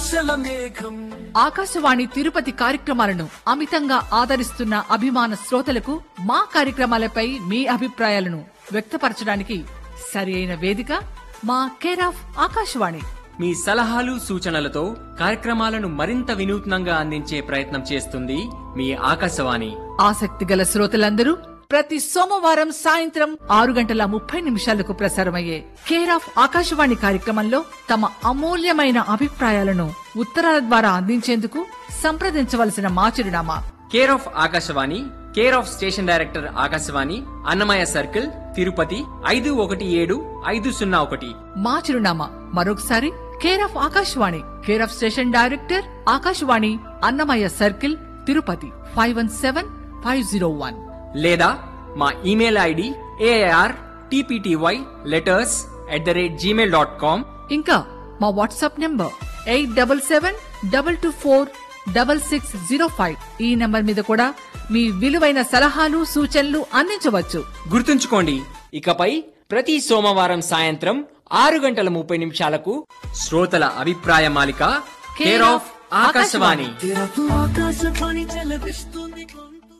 ఆశల మేఘం ఆకాశవాణి తిరుపతి కార్యక్రమాలను అమితంగా ఆదరిస్తున్న అభిమాన శ్రోతలకు మా కార్యక్రమాలపై మీ అభిప్రాయాలను వ్యక్తపరచడానికి సరి అయిన వేదిక మా కేర్ ఆఫ్ ఆకాశవాణి మీ సలహాలు సూచనలతో కార్యక్రమాలను మరింత వినూత్నంగా అందించే ప్రయత్నం చేస్తుంది మీ ఆకాశవాణి ఆసక్తి గల శ్రోతలందరూ ప్రతి సోమవారం సాయంత్రం ఆరు గంటల ముప్పై నిమిషాలకు ప్రసారమయ్యే కేర్ ఆఫ్ ఆకాశవాణి కార్యక్రమంలో తమ అమూల్యమైన అభిప్రాయాలను ఉత్తరాల ద్వారా అందించేందుకు సంప్రదించవలసిన మా చిరునామా care of Akashvani care of station director Akashvani Annamayya circle Tirupati ఐదు ఒకటి ఏడు ఐదు సున్నా ఒకటి మా చిరునామా మరొకసారి care of Akashvani care of station director Akashvani Annamayya circle Tirupati five one seven five zero one లేదా మా email ID AR TPTY letters at the rate Gmail dot com ఇంకా మా WhatsApp number eight double seven double two four double six zero five ఈ number మీద కూడా మీ విలువైన సలహాలు సూచనలు అందించవచ్చు గుర్తుంచుకోండి ఇకపై ప్రతి సోమవారం సాయంత్రం ఆరు గంటల ముప్పై నిమిషాలకు శ్రోతల అభిప్రాయ మాలిక కేర్ ఆఫ్ ఆకాశవాణి తెరకు ఆకాశవాణి చెలవిస్తుంది గొంతు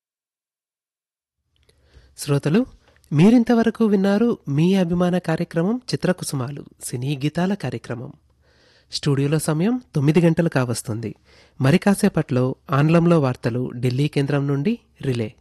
శ్రోతలు మీరింతవరకు విన్నారు మీ అభిమాన కార్యక్రమం చిత్రకుసుమాలు సినీ గీతాల కార్యక్రమం స్టూడియోలో సమయం తొమ్మిది గంటలు కావస్తుంది మరి కాసేపట్లో ఆంగ్లంలో వార్తలు ఢిల్లీ కేంద్రం నుండి రిలే